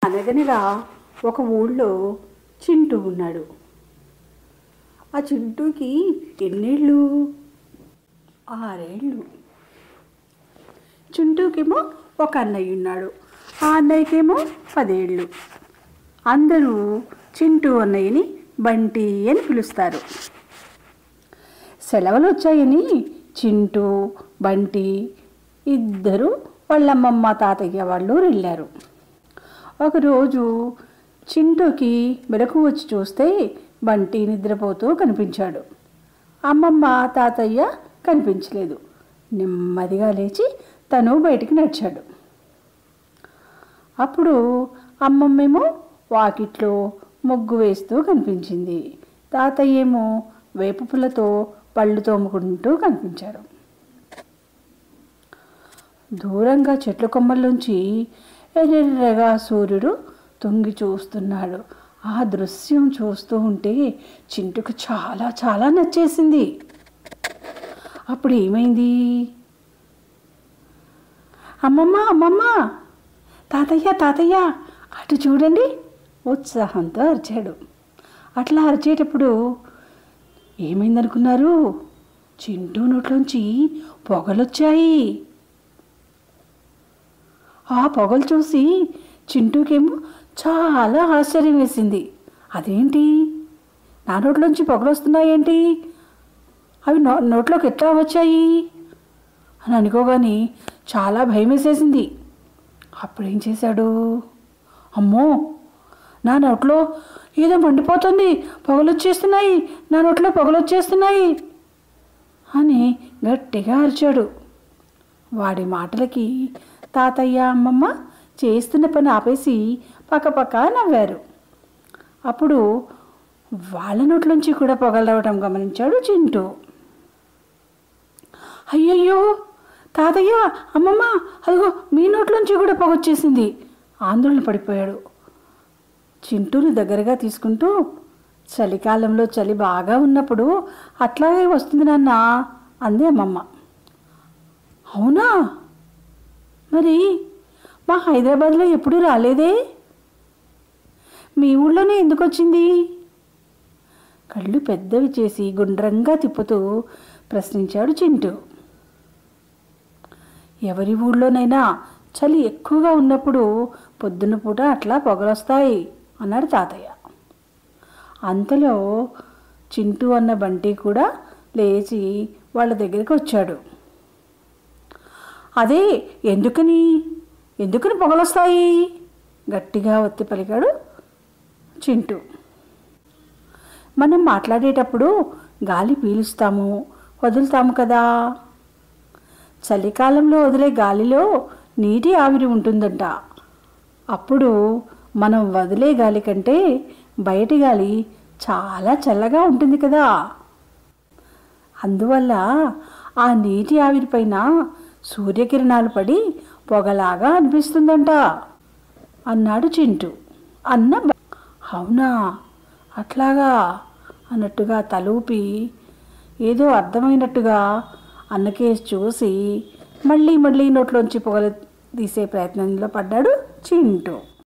అనగనగా ఒక ఊళ్ళో చింటూ ఉన్నాడు ఆ చింటూకి ఎన్నేళ్ళు ఆరేళ్ళు చింటూకేమో ఒక అన్నయ్య ఉన్నాడు ఆ అన్నయ్యకేమో పదేళ్ళు అందరూ చింటూ అన్నయ్యని బంటి అని పిలుస్తారు సెలవులు వచ్చాయని చింటూ బంటి ఇద్దరు వాళ్ళ అమ్మమ్మ తాతయ్య వాళ్ళు వెళ్ళారు ఒకరోజు చింటూకి మెలకు వచ్చి చూస్తే బంటి నిద్రపోతూ కనిపించాడు అమ్మమ్మ తాతయ్య కనిపించలేదు నెమ్మదిగా లేచి తను బయటికి నడిచాడు అప్పుడు అమ్మమ్మేమో వాకిట్లో ముగ్గు వేస్తూ కనిపించింది తాతయ్య ఏమో వేప పుల్లతో పళ్ళు తోముకుంటూ కనిపించారు దూరంగా చెట్ల కొమ్మల్లోంచి ఎర్రగా సూర్యుడు తొంగి చూస్తున్నాడు ఆ దృశ్యం చూస్తూ ఉంటే చింటుకు చాలా చాలా నచ్చేసింది అప్పుడు ఏమైంది అమ్మమ్మ అమ్మమ్మ తాతయ్య తాతయ్య అటు చూడండి ఉత్సాహంతో అరిచాడు అట్లా అరిచేటప్పుడు ఏమైందనుకున్నారు చింటూ నోట్లోంచి పొగలొచ్చాయి ఆ పొగలు చూసి చింటూకేమో చాలా ఆశ్చర్యం వేసింది అదేంటి నా నోట్లోంచి పొగలు వస్తున్నాయేంటి అవి నో నోట్లోకి ఎట్లా వచ్చాయి అని అనుకోగాని చాలా భయం వేసేసింది అప్పుడేం చేశాడు అమ్మో నా నోట్లో ఏదో మండిపోతుంది పొగలు వచ్చేస్తున్నాయి నా నోట్లో పొగలు వచ్చేస్తున్నాయి అని గట్టిగా అరిచాడు వాడి మాటలకి తాతయ్య అమ్మమ్మ చేస్తున్న పని ఆపేసి పక్కపక్క నవ్వారు అప్పుడు వాళ్ళ నోట్లోంచి కూడా పొగలు రావటం గమనించాడు చింటూ అయ్యయ్యో తాతయ్య అమ్మమ్మ అదిగో మీ నోట్లోంచి కూడా పొగొచ్చేసింది ఆందోళన పడిపోయాడు చింటూని దగ్గరగా తీసుకుంటూ చలికాలంలో చలి బాగా ఉన్నప్పుడు అట్లాగే వస్తుంది నాన్న అంది అమ్మమ్మ అవునా మరి మా హైదరాబాద్లో ఎప్పుడూ రాలేదే మీ ఊళ్ళోనే ఎందుకు వచ్చింది కళ్ళు పెద్దవి చేసి గుండ్రంగా తిప్పుతూ ప్రశ్నించాడు చింటూ ఎవరి ఊళ్ళోనైనా చలి ఎక్కువగా ఉన్నప్పుడు పొద్దున్న పూట అట్లా పొగలొస్తాయి అన్నాడు తాతయ్య అంతలో చింటూ అన్న బంటి కూడా లేచి వాళ్ళ దగ్గరికి వచ్చాడు అదే ఎందుకని ఎందుకని పొగలొస్తాయి గట్టిగా ఒత్తి పలికాడు చింటూ మనం మాట్లాడేటప్పుడు గాలి పీలుస్తాము వదులుతాము కదా చలికాలంలో వదిలే గాలిలో నీటి ఆవిరి ఉంటుందంట అప్పుడు మనం వదిలే గాలి కంటే బయటి గాలి చాలా చల్లగా ఉంటుంది కదా అందువల్ల ఆ నీటి ఆవిరిపైన సూర్యకిరణాలు పడి పొగలాగా అనిపిస్తుందంట అన్నాడు చింటూ అన్న బ- అవునా అట్లాగా అన్నట్టుగా తలూపి ఏదో అర్థమైనట్టుగా అన్నకేసి చూసి మళ్ళీ మళ్ళీ నోట్లోంచి పొగలు తీసే ప్రయత్నంలో పడ్డాడు చింటూ